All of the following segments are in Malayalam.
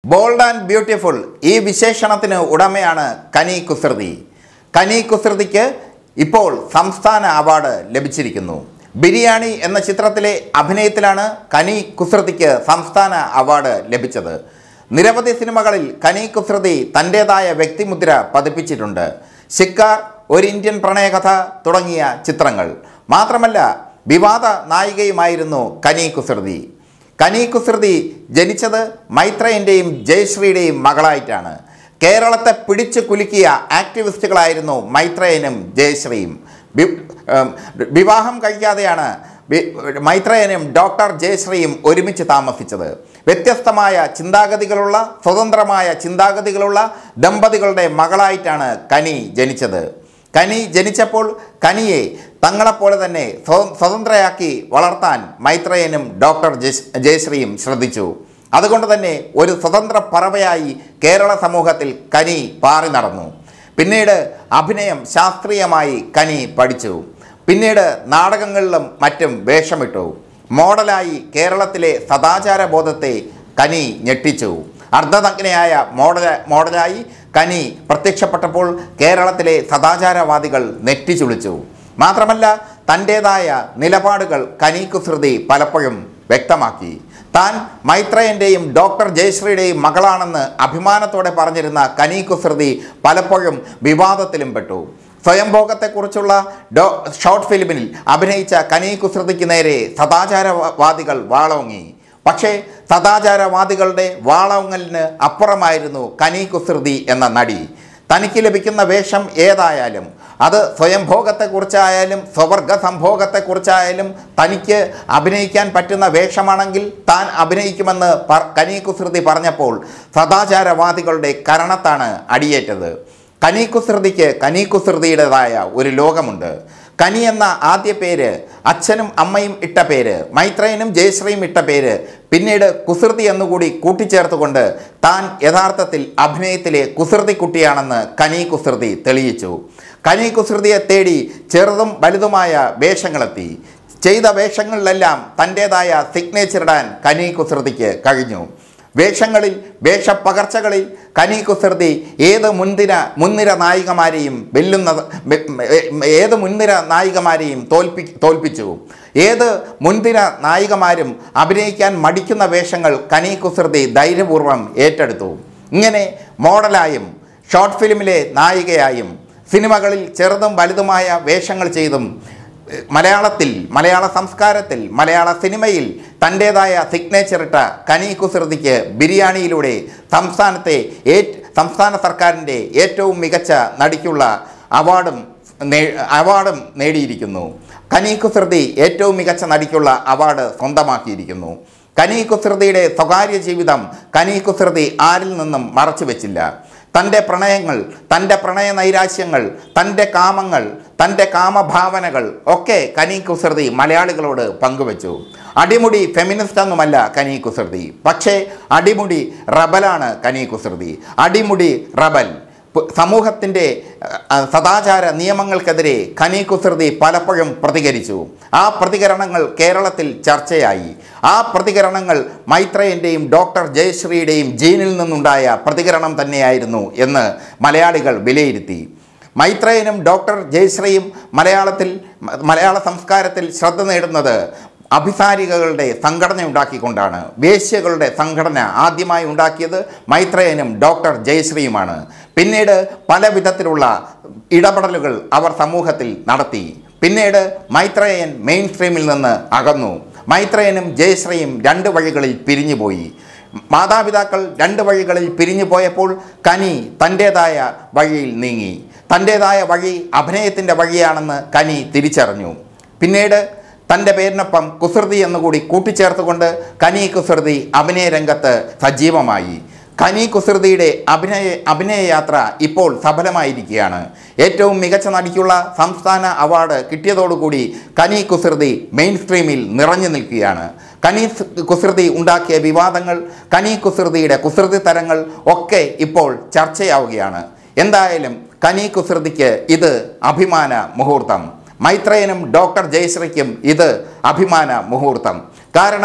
ബോൾഡ് ആൻഡ് ബ്യൂട്ടിഫുൾ ഈ വിശേഷണത്തിന് ഉടമയാണ് കനി കുസൃതി കനി കുസൃതിക്ക് ഇപ്പോൾ സംസ്ഥാന അവാർഡ് ലഭിച്ചിരിക്കുന്നു ബിരിയാണി എന്ന ചിത്രത്തിലെ അഭിനയത്തിലാണ് കനി കുസൃതിക്ക് സംസ്ഥാന അവാർഡ് ലഭിച്ചത് നിരവധി സിനിമകളിൽ കനി കുസൃതി തൻ്റേതായ വ്യക്തിമുദ്ര പതിപ്പിച്ചിട്ടുണ്ട് ശിക്കാർ ഒരു ഇന്ത്യൻ പ്രണയകഥ തുടങ്ങിയ ചിത്രങ്ങൾ മാത്രമല്ല വിവാദ നായികയുമായിരുന്നു കനി കുസൃതി കനി കുസൃതി ജനിച്ചത് മൈത്രേയൻ്റെയും ജയശ്രീയുടെയും മകളായിട്ടാണ് കേരളത്തെ പിടിച്ചു കുലുക്കിയ ആക്ടിവിസ്റ്റുകളായിരുന്നു മൈത്രേയനും ജയശ്രീയും വി- ഏം, വിവാഹം കഴിക്കാതെയാണ് വി- മൈത്രേയനും ഡോക്ടർ ജയശ്രീയും ഒരുമിച്ച് താമസിച്ചത് വ്യത്യസ്തമായ ചിന്താഗതികളുള്ള സ്വതന്ത്രമായ ചിന്താഗതികളുള്ള ദമ്പതികളുടെ മകളായിട്ടാണ് കനി ജനിച്ചത് കനി ജനിച്ചപ്പോൾ കനിയെ തങ്ങളെപ്പോലെ തന്നെ സ്വ- സ്വതന്ത്രയാക്കി വളർത്താൻ മൈത്രേയനും ഡോക്ടർ ജസ്- ജയശ്രീയും ശ്രദ്ധിച്ചു അതുകൊണ്ട് തന്നെ ഒരു സ്വതന്ത്ര പറവയായി കേരള സമൂഹത്തിൽ കനി പാറി നടന്നു പിന്നീട് അഭിനയം ശാസ്ത്രീയമായി കനി പഠിച്ചു പിന്നീട് നാടകങ്ങളിലും മറ്റും വേഷമിട്ടു മോഡലായി കേരളത്തിലെ സദാചാര ബോധത്തെ കനി ഞെട്ടിച്ചു അർദ്ധനഗ്നയായ മോഡല മോഡലായി കനി പ്രത്യക്ഷപ്പെട്ടപ്പോൾ കേരളത്തിലെ സദാചാരവാദികൾ നെറ്റിച്ചുളിച്ചു മാത്രമല്ല തൻ്റേതായ നിലപാടുകൾ കനി കുസൃതി പലപ്പോഴും വ്യക്തമാക്കി താൻ മൈത്രേയൻ്റെയും ഡോക്ടർ ജയശ്രീയുടെയും മകളാണെന്ന് അഭിമാനത്തോടെ പറഞ്ഞിരുന്ന കനി കുസൃതി പലപ്പോഴും വിവാദത്തിലും പെട്ടു സ്വയംഭോഗത്തെക്കുറിച്ചുള്ള ഡോ ഷോർട്ട് ഫിലിമിൽ അഭിനയിച്ച കനി കുസൃതിക്ക് നേരെ സദാചാരവാദികൾ വാളോങ്ങി പക്ഷേ സദാചാരവാദികളുടെ വാളോങ്ങലിന് അപ്പുറമായിരുന്നു കനി കുസൃതി എന്ന നടി തനിക്ക് ലഭിക്കുന്ന വേഷം ഏതായാലും അത് സ്വയംഭോഗത്തെക്കുറിച്ചായാലും സ്വവർഗ സംഭോഗത്തെക്കുറിച്ചായാലും തനിക്ക് അഭിനയിക്കാൻ പറ്റുന്ന വേഷമാണെങ്കിൽ താൻ അഭിനയിക്കുമെന്ന് പ- കനി കുസൃതി പറഞ്ഞപ്പോൾ സദാചാരവാദികളുടെ കരണത്താണ് അടിയേറ്റത് കനി കുസൃതിക്ക് കനി കുസൃതിയുടേതായ ഒരു ലോകമുണ്ട് കനി എന്ന ആദ്യ പേര് അച്ഛനും അമ്മയും ഇട്ട പേര് മൈത്രേയനും ജയശ്രീയും ഇട്ട പേര് പിന്നീട് കുസൃതി എന്നുകൂടി കൂട്ടിച്ചേർത്തുകൊണ്ട് താൻ യഥാർത്ഥത്തിൽ അഭിനയത്തിലെ കുസൃതി കുട്ടിയാണെന്ന് കനി കുസൃതി തെളിയിച്ചു കനി കുസൃതിയെ തേടി ചെറുതും വലുതുമായ വേഷങ്ങളെത്തി ചെയ്ത വേഷങ്ങളിലെല്ലാം തൻ്റേതായ സിഗ്നേച്ചർ ഇടാൻ കനി കുസൃതിക്ക് കഴിഞ്ഞു വേഷങ്ങളിൽ വേഷപ്പകർച്ചകളിൽ കനി കുസൃതി ഏത് മുൻനിര മുൻനിര നായികമാരെയും വെല്ലുന്ന വെ- ഏത് മുൻനിര നായികമാരെയും തോൽപ്പി തോൽപ്പിച്ചു ഏത് മുൻനിര നായികമാരും അഭിനയിക്കാൻ മടിക്കുന്ന വേഷങ്ങൾ കനി കുസൃതി ധൈര്യപൂർവ്വം ഏറ്റെടുത്തു ഇങ്ങനെ മോഡലായും ഷോർട്ട് ഫിലിമിലെ നായികയായും സിനിമകളിൽ ചെറുതും വലുതുമായ വേഷങ്ങൾ ചെയ്തും മലയാളത്തിൽ മലയാള സംസ്കാരത്തിൽ മലയാള സിനിമയിൽ തൻ്റേതായ സിഗ്നേച്ചർ ഇട്ട കനി കുസൃതിക്ക് ബിരിയാണിയിലൂടെ സംസ്ഥാനത്തെ ഏറ്റ് സംസ്ഥാന സർക്കാരിൻ്റെ ഏറ്റവും മികച്ച നടിക്കുള്ള അവാർഡും നേ- അവാർഡും നേടിയിരിക്കുന്നു കനി കുസൃതി ഏറ്റവും മികച്ച നടിക്കുള്ള അവാർഡ് സ്വന്തമാക്കിയിരിക്കുന്നു കനി കുസൃതിയുടെ സ്വകാര്യ ജീവിതം കനി കുസൃതി ആരിൽ നിന്നും മറച്ചു വെച്ചില്ല തൻ്റെ പ്രണയങ്ങൾ തൻ്റെ പ്രണയ നൈരാശ്യങ്ങൾ തൻ്റെ കാമങ്ങൾ തൻ്റെ കാമഭാവനകൾ ഒക്കെ കനി കുസൃതി മലയാളികളോട് പങ്കുവച്ചു അടിമുടി ഫെമിനിസ്റ്റ് ഒന്നുമല്ല കനി കുസൃതി പക്ഷേ അടിമുടി റബലാണ് കനി കുസൃതി അടിമുടി റബൽ പ് സമൂഹത്തിൻ്റെ അഹ്, സദാചാര നിയമങ്ങൾക്കെതിരെ ഖനി കുസൃതി പലപ്പോഴും പ്രതികരിച്ചു ആ പ്രതികരണങ്ങൾ കേരളത്തിൽ ചർച്ചയായി ആ പ്രതികരണങ്ങൾ മൈത്രേയൻ്റെയും ഡോക്ടർ ജയശ്രീയുടെയും ജീനിൽ നിന്നുണ്ടായ പ്രതികരണം തന്നെയായിരുന്നു എന്ന് മലയാളികൾ വിലയിരുത്തി മൈത്രേയനും ഡോക്ടർ ജയശ്രീയും മലയാളത്തിൽ മ- മലയാള സംസ്കാരത്തിൽ ശ്രദ്ധ നേടുന്നത് അഭിസാരികകളുടെ സംഘടന ഉണ്ടാക്കിക്കൊണ്ടാണ് വേശ്യകളുടെ സംഘടന ആദ്യമായി ഉണ്ടാക്കിയത് മൈത്രേയനും ഡോക്ടർ ജയശ്രീയുമാണ് പിന്നീട് പല വിധത്തിലുള്ള ഇടപെടലുകൾ അവർ സമൂഹത്തിൽ നടത്തി പിന്നീട് മൈത്രേയൻ മെയിൻ സ്ട്രീമിൽ നിന്ന് അകന്നു മൈത്രേയനും ജയശ്രീയും രണ്ട് വഴികളിൽ പിരിഞ്ഞുപോയി മാതാപിതാക്കൾ രണ്ട് വഴികളിൽ പിരിഞ്ഞു പോയപ്പോൾ കനി തൻ്റേതായ വഴിയിൽ നീങ്ങി തൻ്റേതായ വഴി അഭിനയത്തിൻ്റെ വഴിയാണെന്ന് കനി തിരിച്ചറിഞ്ഞു പിന്നീട് തൻ്റെ പേരിനൊപ്പം കുസൃതി എന്നുകൂടി കൂട്ടിച്ചേർത്തുകൊണ്ട് കനി കുസൃതി അഭിനയ രംഗത്ത് സജീവമായി കനി കുസൃതിയുടെ അഭിനയ അഭിനയ യാത്ര ഇപ്പോൾ സഫലമായിരിക്കുകയാണ് ഏറ്റവും മികച്ച നടിക്കുള്ള സംസ്ഥാന അവാർഡ് കിട്ടിയതോടുകൂടി കനി കുസൃതി മെയിൻ സ്ട്രീമിൽ നിറഞ്ഞു നിൽക്കുകയാണ് കനി സ് കുസൃതി ഉണ്ടാക്കിയ വിവാദങ്ങൾ കനി കുസൃതിയുടെ കുസൃതി തരങ്ങൾ ഒക്കെ ഇപ്പോൾ ചർച്ചയാവുകയാണ് എന്തായാലും കനി കുസൃതിക്ക് ഇത് അഭിമാന മുഹൂർത്തം മൈത്രേയനും ഡോക്ടർ ജയശ്രീക്കും ഇത് അഭിമാന മുഹൂർത്തം കാരണം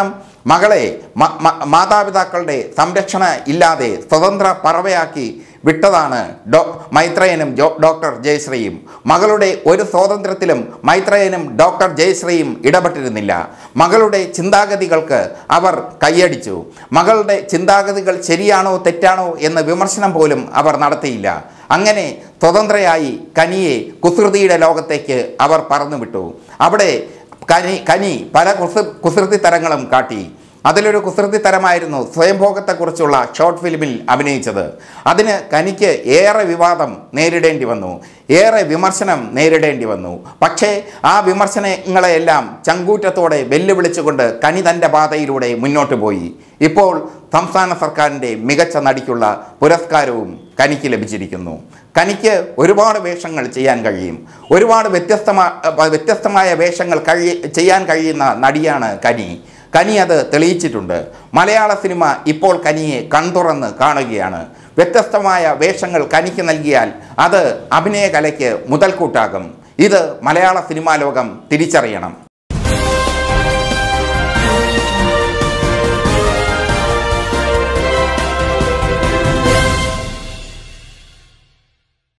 മകളെ മ- മ- മാതാപിതാക്കളുടെ സംരക്ഷണ ഇല്ലാതെ സ്വതന്ത്ര പറവയാക്കി വിട്ടതാണ് ഡോ മൈത്രേയനും ജോ ഡോക്ടർ ജയശ്രീയും മകളുടെ ഒരു സ്വാതന്ത്ര്യത്തിലും മൈത്രേയനും ഡോക്ടർ ജയശ്രീയും ഇടപെട്ടിരുന്നില്ല മകളുടെ ചിന്താഗതികൾക്ക് അവർ കൈയടിച്ചു മകളുടെ ചിന്താഗതികൾ ശരിയാണോ തെറ്റാണോ എന്ന വിമർശനം പോലും അവർ നടത്തിയില്ല അങ്ങനെ സ്വതന്ത്രയായി കനിയെ കുസൃതിയുടെ ലോകത്തേക്ക് അവർ പറന്നുവിട്ടു അവിടെ കനി കനി പല കുസൃ കുസൃതി തരങ്ങളും കാട്ടി അതിലൊരു കുസൃതി തരമായിരുന്നു സ്വയംഭോഗത്തെക്കുറിച്ചുള്ള ഷോർട്ട് ഫിലിമിൽ അഭിനയിച്ചത് അതിന് കനിക്ക് ഏറെ വിവാദം നേരിടേണ്ടി വന്നു ഏറെ വിമർശനം നേരിടേണ്ടി വന്നു പക്ഷേ ആ വിമർശനങ്ങളെയെല്ലാം ചങ്കൂറ്റത്തോടെ വെല്ലുവിളിച്ചുകൊണ്ട് കനി തൻ്റെ പാതയിലൂടെ മുന്നോട്ട് പോയി ഇപ്പോൾ സംസ്ഥാന സർക്കാരിൻ്റെ മികച്ച നടിക്കുള്ള പുരസ്കാരവും കനിക്ക് ലഭിച്ചിരിക്കുന്നു കനിക്ക് ഒരുപാട് വേഷങ്ങൾ ചെയ്യാൻ കഴിയും ഒരുപാട് വ്യത്യസ്തമാ വ്യത്യസ്തമായ വേഷങ്ങൾ കഴി ചെയ്യാൻ കഴിയുന്ന നടിയാണ് കനി കനി അത് തെളിയിച്ചിട്ടുണ്ട് മലയാള സിനിമ ഇപ്പോൾ കനിയെ കൺതുറന്ന് കാണുകയാണ് വ്യത്യസ്തമായ വേഷങ്ങൾ കനിക്ക് നൽകിയാൽ അത് അഭിനയ കലയ്ക്ക് മുതൽക്കൂട്ടാകും ഇത് മലയാള സിനിമാ ലോകം തിരിച്ചറിയണം